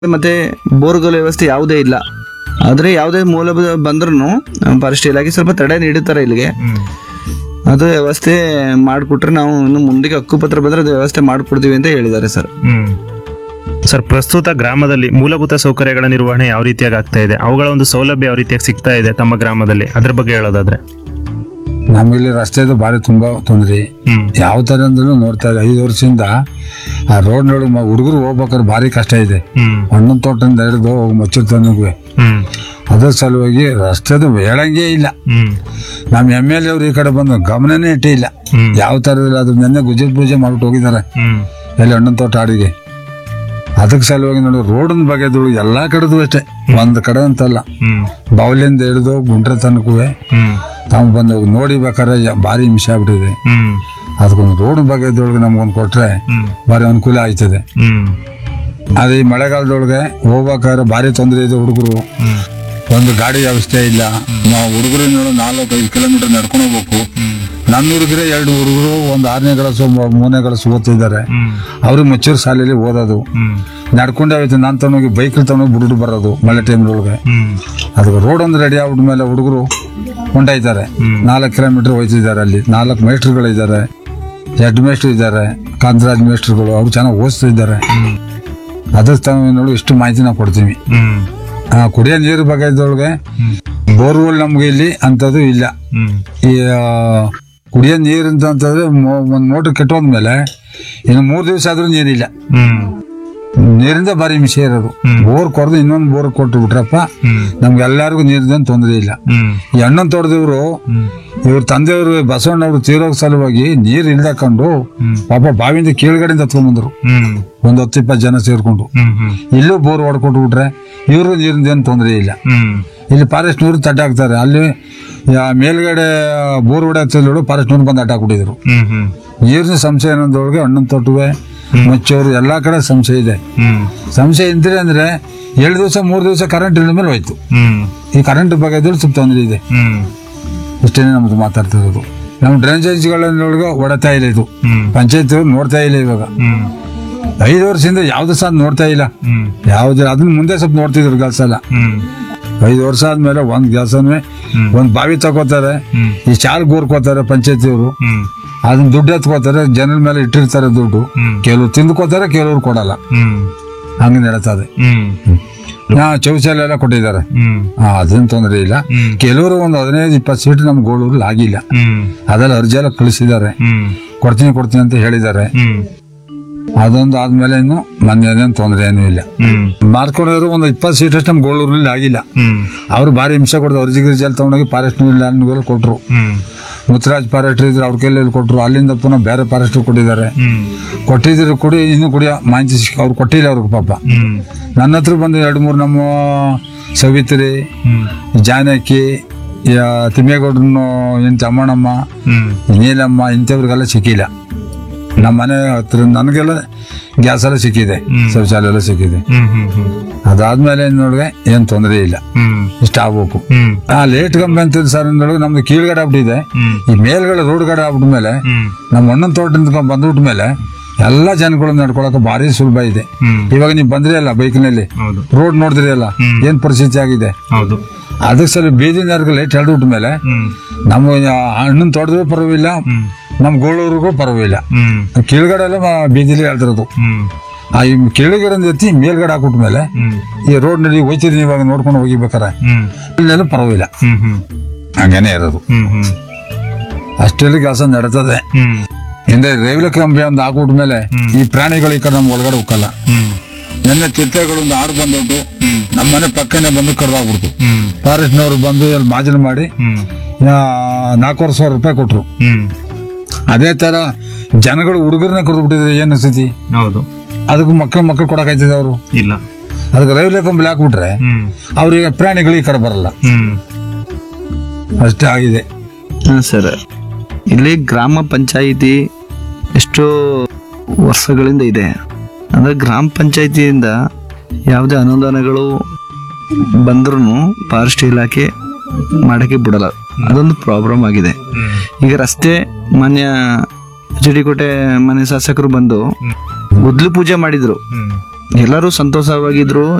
ಮತ್ತೆ ಬೋರ್ಗಲ್ ವ್ಯವಸ್ಥೆ ಯಾವುದೇ ಇಲ್ಲ ಆದ್ರೆ ಯಾವುದೇ ಮೂಲಭೂತ ಬಂದ್ರೂ ಫಾರೆಸ್ಟ್ ಇಲಾಖೆ ಸ್ವಲ್ಪ ತಡೆ ನೀಡುತ್ತಾರೆ ಇಲ್ಲಿಗೆ ಅದು ವ್ಯವಸ್ಥೆ ಮಾಡಿಕೊಟ್ರೆ ನಾವು ಇನ್ನು ಮುಂದಕ್ಕೆ ಹಕ್ಕುಪತ್ರ ಬಂದ್ರೆ ಅದು ವ್ಯವಸ್ಥೆ ಮಾಡಿಕೊಡ್ತೀವಿ ಅಂತ ಹೇಳಿದ್ದಾರೆ ಸರ್ ಹ್ಮ್ ಸರ್ ಪ್ರಸ್ತುತ ಗ್ರಾಮದಲ್ಲಿ ಮೂಲಭೂತ ಸೌಕರ್ಯಗಳ ನಿರ್ವಹಣೆ ಯಾವ ರೀತಿಯಾಗಿ ಆಗ್ತಾ ಇದೆ ಅವುಗಳ ಒಂದು ಸೌಲಭ್ಯ ಯಾವ ರೀತಿಯಾಗಿ ಸಿಗ್ತಾ ಇದೆ ತಮ್ಮ ಗ್ರಾಮದಲ್ಲಿ ಅದ್ರ ಬಗ್ಗೆ ಹೇಳೋದಾದ್ರೆ ನಮಗಿಲ್ಲಿ ರಸ್ತೆದು ಭಾರಿ ತುಂಬಾ ತೊಂದ್ರೆ ಹ್ಮ್ ಯಾವ ತರ ಅಂದ್ರೂ ನೋಡ್ತಾ ಇದೆ ಐದು ವರ್ಷದಿಂದ ಆ ರೋಡ್ ನೋಡಿ ಹುಡುಗರು ಹೋಗ್ಬೇಕಾದ್ರೆ ಭಾರಿ ಕಷ್ಟ ಇದೆ ಹ್ಮ್ ಹಣ್ಣನ್ ತೋಟದಿಂದ ಹಿಡಿದು ಹೋಗಿ ಮಚ್ಚೂರ್ ತನಗೂ ಹ್ಮ್ ಅದ್ರ ಸಲುವಾಗಿ ರಸ್ತೆದು ಹೇಳಂಗೇ ಇಲ್ಲ ಹ್ಮ್ ನಮ್ಮ ಎಮ್ ಎಲ್ ಎವ್ರು ಈ ಕಡೆ ಬಂದು ಗಮನನೇ ಇಟ್ಟೇ ಇಲ್ಲ ಹ್ಮ್ ಯಾವ ತರ ಇಲ್ಲ ಅದು ನೆನ್ನೆ ಗುಜರ್ ಪೂಜೆ ಮಾಡ್ಬಿಟ್ಟು ಹೋಗಿದ್ದಾರೆ ಹ್ಮ್ ಎಲ್ಲಿ ಹಣ್ಣನ್ ತೋಟ ಆಡಿಗೆ ಅದಕ್ಕೆ ಸಲುವಾಗಿ ನೋಡಿ ರೋಡನ್ ಬಗೆದು ಎಲ್ಲಾ ಕಡೆದು ಅಷ್ಟೇ ಒಂದ್ ಕಡೆ ಅಂತಲ್ಲ ಹ್ಮ್ ಬಾವ್ಲಿಂದ ಹಿಡಿದು ಗುಂಡ್ರೆ ತನಕೂ ಹ್ಮ್ ತಾವು ಬಂದು ನೋಡಿ ಬೇಕಾದ್ರೆ ಯ- ಭಾರಿ ಹಿಂಸೆ ಆಗ್ಬಿಟ್ಟಿದೆ ಹ್ಮ್ ಅದಕ್ಕೊಂದು ರೋಡ್ ಬಗೆದೊಳಗೆ ನಮ್ಗೊಂದು ಕೊಟ್ರೆ ಹ್ಮ್ ಭಾರಿ ಅನುಕೂಲ ಆಯ್ತದೆ ಹ್ಮ್ ಅದೇ ಈ ಮಳೆಗಾಲದೊಳಗೆ ಹೋಗ್ಬೇಕಾದ್ರೆ ಭಾರಿ ತೊಂದರೆ ಇದೆ ಹುಡುಗರು ಹ್ಮ್ ಒಂದು ಗಾಡಿ ವ್ಯವಸ್ಥೆ ಇಲ್ಲ ನಾವು ಹುಡುಗರು ನೋಡು ನಾಲ್ಕು ಐದು ಕಿಲೋಮೀಟರ್ ನಡ್ಕೊಂಡು ಹೋಗ್ಬೇಕು ನನ್ನ ಹುಡುಗರೇ ಎರಡು ಹುಡುಗರು ಒಂದು ಆರನೇ ಕ್ಲಾಸು ಮೂ- ಮೂರನೇ ಕ್ಲಾಸ್ ಓದ್ತಿದ್ದಾರೆ ಹ್ಮ್ ಅವರು ಮಚ್ಚೂರು ಶಾಲೆಯಲ್ಲಿ ಓದೋದು ಹ್ಮ್ ನಡ್ಕೊಂಡೇ ಹೋಯ್ತು ನಾನು ತನಗೆ ಬೈಕಲ್ಲಿ ತಗೊಂಡು ಬಿಟ್ಟು ಬರೋದು ಮಳೆ ಟೈಮ್ನೊಳಗೆ ಹ್ಮ್ ಅದಕ್ಕೆ ರೋಡ್ ಒಂದು ರೆಡಿ ಆಗ್ಬಿಟ್ಮೇಲೆ ಹುಡುಗರು ಹೊಂಟಾಯ್ತಾರೆ ನಾಲ್ಕು ಕಿಲೋಮೀಟರ್ ಹೋಯ್ತಿದ್ದಾರೆ ಅಲ್ಲಿ ನಾಲ್ಕು ಮೇಸ್ಟ್ರುಗಳಿದ್ದಾರೆ ಹೆಡ್ ಮೇಸ್ಟ್ರು ಇದ್ದಾರೆ ಕಾಂತರಾಜ್ ಮೇಸ್ಟ್ರುಗಳು ಅವ್ರು ಚೆನ್ನಾಗಿ ಓದಿಸ್ತಿದ್ದಾರೆ ಅದ್ರ ನೋಡಿ ಇಷ್ಟು ಮಾಹಿತಿ ನಾವು ಕೊಡ್ತೀವಿ ಹ್ಮ್ ಆ, ಕುಡಿಯೋ ನೀರು ಬಗೆದೊಳಗೆ ಬೋರ್ವೆಲ್ ನಮ್ಗೆ ಇಲ್ಲಿ ಅಂಥದ್ದು ಇಲ್ಲ ಹ್ಮ್ ಈ ಆ, ಕುಡಿಯೋ ನೀರು ಅಂತಂತಂದ್ರೆ ಮೊ- ಒಂದ್ ಮೋಟರ್ ಕೆಟ್ಟೋದ್ಮೇಲೆ ಇನ್ನು ಮೂರ್ ದಿವಸ ಆದ್ರೂ ನೀರಿಲ್ಲ ಹ್ಮ್ ನೀರಿಂದ ಭಾರಿ ಹಿಂಸೆ ಇರೋದು ಬೋರ್ ಕೊರ್ದು ಇನ್ನೊಂದು ಬೋರ್ ಕೊಟ್ಟು ಬಿಟ್ರಪ್ಪ ಹ್ಮ್ ನಮ್ಗೆ ಎಲ್ಲಾರ್ಗು ನೀರ್ದಂತ ತೊಂದರೆ ಇಲ್ಲ ಹ್ಮ್ ಈ ಅಣ್ಣನ್ ತೋಟದವ್ರು ಹ್ಮ್ ಇವ್ರ ತಂದೆಯವರು ಬಸವಣ್ಣವ್ರು ತೀರೋಗ್ ಸಲುವಾಗಿ ನೀರ್ ಇಲ್ದಕೊಂಡು ಪಾಪ ಬಾವಿಯಿಂದ ಕೀಳ್ಗಡೆಯಿಂದ ಹತ್ಕೊಂಡ್ಬಂದ್ರು ಹ್ಮ್ ಒಂದ್ ಹತ್ತು ಇಪ್ಪತ್ತು ಜನ ಸೇರ್ಕೊಂಡು ಹ್ಮ್ ಹ್ಮ್ ಇಲ್ಲೂ ಬೋರ್ ಹೊಡ್ಕೊಟ್ಟು ಬಿಟ್ರೆ ಇವರು ನೀರಿಂದ ಏನು ತೊಂದರೆ ಇಲ್ಲ ಹ್ಮ್ ಇಲ್ಲಿ ಫಾರೆಸ್ಟ್ ನವರು ತಡ್ಡ ಹಾಕ್ತಾರೆ ಅಲ್ಲಿ ಆ ಮೇಲ್ಗಡೆ ಬೋರ್ ಹೊಡೆಯೋದು ಫಾರೆಸ್ಟ್ ನವರು ಬಂದು ಅಡ್ಡ ಹಾಕ್ಬಿಟ್ಟಿದ್ರು ಹ್ಮ್ ಹ್ಮ್ ನೀರಿನ ಸಂಶಯ ಅನ್ನೋದ್ರೊಳಗೆ ಹಣ್ಣನ್ ತೋಟುವೆ ಮಚ್ಚೋರು ಎಲ್ಲಾ ಕಡೆ ಸಂಶಯ ಇದೆ ಹ್ಮ್ ಸಂಶಯ ಇಂದ್ರೆ ಅಂದ್ರೆ ಏಳು ದಿವಸ ಮೂರು ದಿವಸ ಕರೆಂಟ್ ಇಳಿದ ಮೇಲೆ ಹೋಯ್ತು ಹ್ಮ್ ಈ ಕರೆಂಟ್ ಬಗ್ಗೆ ಸ್ವಲ್ಪ ತೊಂದರೆ ಇದೆ ಹ್ಮ್ ಇಷ್ಟೇ ನಮ್ದು ಮಾತಾಡ್ತಿರೋದು ನಮ್ಮ ಡ್ರೈನೇಜ್ಗಳನ್ನೊಳಗೆ ಹೊಡೆತಾ ಇಲ್ಲ ಇದು ಹ್ಮ್ ಪಂಚಾಯತ್ ನೋಡ್ತಾ ಇಲ್ಲ ಇವಾಗ ಹ್ಮ್ ಐದು ವರ್ಷದಿಂದ ಯಾವ್ದು ಸಹ ನೋಡ್ತಾ ಇಲ್ಲ ಹ್ಮ್ ಯಾವ್ದು ಅದನ್ನ ಮುಂದೆ ಸ್ವಲ್ಪ ನೋಡ್ತಿದ್ರು ಕೆಲಸ ಎಲ್ಲ ಹ್ಮ್ ಐದು ವರ್ಷ ಆದ್ಮೇಲೆ ಒಂದ್ ಕೆಲಸನೇ ಒಂದ್ ಬಾವಿ ತಗೋತಾರೆ ಹ್ಮ್ ಈ ಚಾಲ್ ಗೋರ್ಕೋತಾರೆ ಪಂಚಾಯತಿಯವರು ಹ್ಮ್ ಅದನ್ನ ದುಡ್ಡು ಎತ್ಕೋತಾರೆ ಜನರ ಮೇಲೆ ಇಟ್ಟಿರ್ತಾರೆ ದುಡ್ಡು ಹ್ಮ್. ಕೆಲವ್ರು ತಿಂದ್ಕೋತಾರೆ ಕೆಲವ್ರು ಕೊಡಲ್ಲ ಹ್ಮ್ ಹಂಗೆ ನಡೀತದೆ ಹ್ಮ್ ನಾ ಶೌಚಾಲಯ ಎಲ್ಲ ಕೊಟ್ಟಿದ್ದಾರೆ ಹ್ಮ್ ಹಾ ಅದೇನ್ ತೊಂದರೆ ಇಲ್ಲ ಹ್ಮ್. ಕೆಲವರು ಒಂದು ಹದಿನೈದು ಇಪ್ಪತ್ತು ಸೀಟ್ ನಮ್ ಗೋಳೂರಲ್ಲಿ ಆಗಿಲ್ಲ ಹ್ಮ್ ಅದೆಲ್ಲ ಅರ್ಜಿ ಎಲ್ಲ ಕಳಿಸಿದ್ದಾರೆ ಹ್ಮ್ ಕೊಡ್ತೀನಿ ಕೊಡ್ತೀನಿ ಅಂತ ಹೇಳಿದ್ದಾರೆ ಹ್ಮ್ ಅದೊಂದು ಆದ್ಮೇಲೆ ಇನ್ನು ಮೊನ್ನೆ ಅದೇನು ತೊಂದರೆ ಏನೂ ಇಲ್ಲ ಹ್ಮ್ ಮಾರ್ಕೊಂಡವರು ಒಂದು ಇಪ್ಪತ್ತು ಸೀಟ್ ಅಷ್ಟು ನಮ್ಮ ಗೋಳೂರಲ್ಲಿ ಆಗಿಲ್ಲ ಹ್ಮ್ ಅವ್ರು ಭಾರಿ ಹಿಂಸೆ ಕೊಡ್ದು ಅರ್ಜಿ ಗಿರ್ಜಿ ಎಲ್ಲ ತಗೊಂಡೋಗಿ ಫಾರೆಸ್ಟ್ ಲ್ಯಾಂಡ್ಗಳು ಕೊಟ್ರು ಹ್ಮ್ ಮುತ್ತರಾಜ್ ಫಾರೆಸ್ಟ್ ಇದ್ರು ಅವ್ರ ಕೈಯಲ್ಲಿ ಕೊಟ್ರು ಅಲ್ಲಿಂದ ಪುನಃ ಬೇರೆ ಫಾರೆಸ್ಟ್ ಕೊಟ್ಟಿದ್ದಾರೆ ಹ್ಮ್ ಕೊಟ್ಟಿದ್ರು ಕುಡಿ ಇನ್ನು ಕುಡಿಯೋ ಮಾಹಿತಿ ಸಿಕ್ಕ ಅವ್ರು ಕೊಟ್ಟಿಲ್ಲ ಅವ್ರಿಗೆ ಪಾಪ ಹ್ಮ್ ನನ್ನ ಹತ್ರ ಬಂದು ಎರಡು ಮೂರು ನಮ್ಮ ಸವಿತ್ರಿ ಹ್ಮ್ ಜಾನಕಿ ಯಾ- ತಿಮ್ಮೇಗೌಡ್ರನ್ನು ಎಂತ ಅಮ್ಮಣ್ಣಮ್ಮ ಹ್ಮ್ ನೀಲಮ್ಮ ಇಂಥವ್ರಿಗೆಲ್ಲ ಸಿಕ್ಕಿಲ್ಲ ನಮ್ಮ ಮನೆ ಹತ್ರ ನನಗೆಲ್ಲ ಗ್ಯಾಸ್ ಎಲ್ಲ ಸಿಕ್ಕಿದೆ ಶೌಚಾಲಯ ಎಲ್ಲ ಸಿಕ್ಕಿದೆ ಹ್ಮ್ ಹ್ಮ್ ಹ್ಮ್ ಅದಾದ್ಮೇಲೆ ನೋಡಿದ್ರೆ ಏನ್ ತೊಂದರೆ ಇಲ್ಲ ಹ್ಮ್ ಇಷ್ಟ ಆಗ್ಬೇಕು ಹ್ಮ್ ಆ ಲೇಟ್ ಕಂಬಿ ಅಂತ ಸರ್ ಅಂದೊಳಗೆ ನಮ್ದು ಕೀಳ್ಗಡೆ ಆಗ್ಬಿಟ್ಟಿದೆ ಹ್ಮ್ ಈ ಮೇಲ್ಗಡೆ ರೋಡ್ ಕಡೆ ಆಗ್ಬಿಟ್ಮೇಲೆ ಹ್ಮ್ ನಮ್ಮ ಅಣ್ಣನ ತೋಟದಿಂದ ಬಂದ್ಬಿಟ್ಮೇಲೆ ಎಲ್ಲ ಜನಗಳು ನಡ್ಕೊಳಕ್ಕೆ ಭಾರಿ ಸುಲಭ ಇದೆ ಹ್ಮ್ ಇವಾಗ ನೀವು ಬಂದ್ರಿ ಅಲ್ಲ ಬೈಕ್ನಲ್ಲಿ ಹೌದು ರೋಡ್ ನೋಡಿದ್ರಿ ಅಲ್ಲ ಏನ್ ಪರಿಸ್ಥಿತಿ ಆಗಿದೆ ಹೌದು ಅದಕ್ಕೆ ಸಲ ಬೀದಿ ನರ್ಗ ಲೈಟ್ ಎಳ್ದು ಮೇಲೆ ಹ್ಮ್ ನಮ್ಮ ಹಣ್ಣನ್ ತೋಟದ್ರು ಪರವಾಗಿಲ್ಲ ಹ್ಮ್ ನಮ್ಮ ಗೋಳೂರಿಗೂ ಪರವಾಗಿಲ್ಲ ಹ್ಮ್ ಕೆಳಗಡೆ ಎಲ್ಲ ಮ- ಬೀದಿಲಿ ಎಳ್ದಿರೋದು ಹ್ಮ್ ಆ ಈ ಕೆಳಗಡೆ ಎತ್ತಿ ಮೇಲ್ಗಡೆ ಹಾಕ್ಬಿಟ್ಮೇಲೆ ಹ್ಮ್ ಈ ರೋಡ್ ನಲ್ಲಿ ಹೋಯ್ತಿರಿ ಇವಾಗ ನೋಡ್ಕೊಂಡು ಹೋಗಿಬೇಕಾರೆ ಹ್ಮ್ ಇಲ್ಲೆಲ್ಲ ಪರವಾಗಿಲ್ಲ ಹ್ಮ್ ಹ್ಮ್ ಹಂಗೇನೆ ಇರೋದು ಹ್ಮ್ ಹ್ಮ್ ಅಷ್ಟೆಲ್ಲ ಕೆಲಸ ನಡೀತದೆ ಹ್ಮ್ ಹಿಂದೆ ರೈಲ್ವೆ ಕಂಬಿ ಒಂದು ಹಾಕ್ಬಿಟ್ಮೇಲೆ ಈ ಪ್ರಾಣಿಗಳು ಈ ಕಡೆ ನಮ್ಮ ಒಳಗಡೆ ಹೋಗಲ್ಲ ಹ್ಮ್ ನಿನ್ನೆ ಚಿರತೆಗಳು ಒಂದು ಆರು ಬಂದ್ಬಿಟ್ಟು ನಮ್ಮ ಮನೆ ಪಕ್ಕನೆ ಬಂದು ಕಡ್ದಾಗ್ಬಿಡ್ತು ಹ್ಮ್ ಫಾರೆಸ್ಟ್ನವರು ಬಂದು ಅಲ್ಲಿ ಮಾಜನ ಮಾಡಿ ಹ್ಮ್ ಆ, ನಾಲ್ಕೂವರೆ ಸಾವಿರ ರೂಪಾಯಿ ಕೊಟ್ರು ಹ್ಮ್ ಅದೇ ತರ ಜನಗಳು ಹುಡುಗರನ್ನ ಕರೆದು ಬಿಟ್ಟಿದ್ರೆ ಏನು ಸ್ಥಿತಿ ಹೌದು ಅದಕ್ಕೆ ಮಕ್ಕಳು ಮಕ್ಕಳು ಕೊಡಕಾಯ್ತದೆ ಅವರು ಇಲ್ಲ ಅದಕ್ಕೆ ರೈಲ್ವೆ ಕಂಬಳಿ ಹಾಕ್ಬಿಟ್ರೆ ಹ್ಮ್ ಅವ್ರಿಗೆ ಪ್ರಾಣಿಗಳು ಈ ಕಡೆ ಬರಲ್ಲ ಹ್ಮ್ ಅಷ್ಟೇ ಆಗಿದೆ ಹಾ ಸರ್ ಇಲ್ಲಿ ಗ್ರಾಮ ಪಂಚಾಯಿತಿ ಎಷ್ಟೋ ವರ್ಷಗಳಿಂದ ಇದೆ ಅಂದ್ರೆ ಗ್ರಾಮ ಪಂಚಾಯಿತಿಯಿಂದ ಯಾವುದೇ ಅನುದಾನಗಳು ಬಂದ್ರೂ ಫಾರೆಸ್ಟ್ ಇಲಾಖೆ ಮಾಡಕ್ಕೆ ಬಿಡಲ್ಲ ಅದೊಂದು ಪ್ರಾಬ್ಲಮ್ ಆಗಿದೆ ಈಗ ರಸ್ತೆ ಮಾನ್ಯ ಜಡಿಕೋಟೆ ಮನೆ ಶಾಸಕರು ಬಂದು ಗುದ್ಲಿ ಪೂಜೆ ಮಾಡಿದ್ರು ಹ್ಮ್ ಎಲ್ಲರೂ ಸಂತೋಷವಾಗಿದ್ರು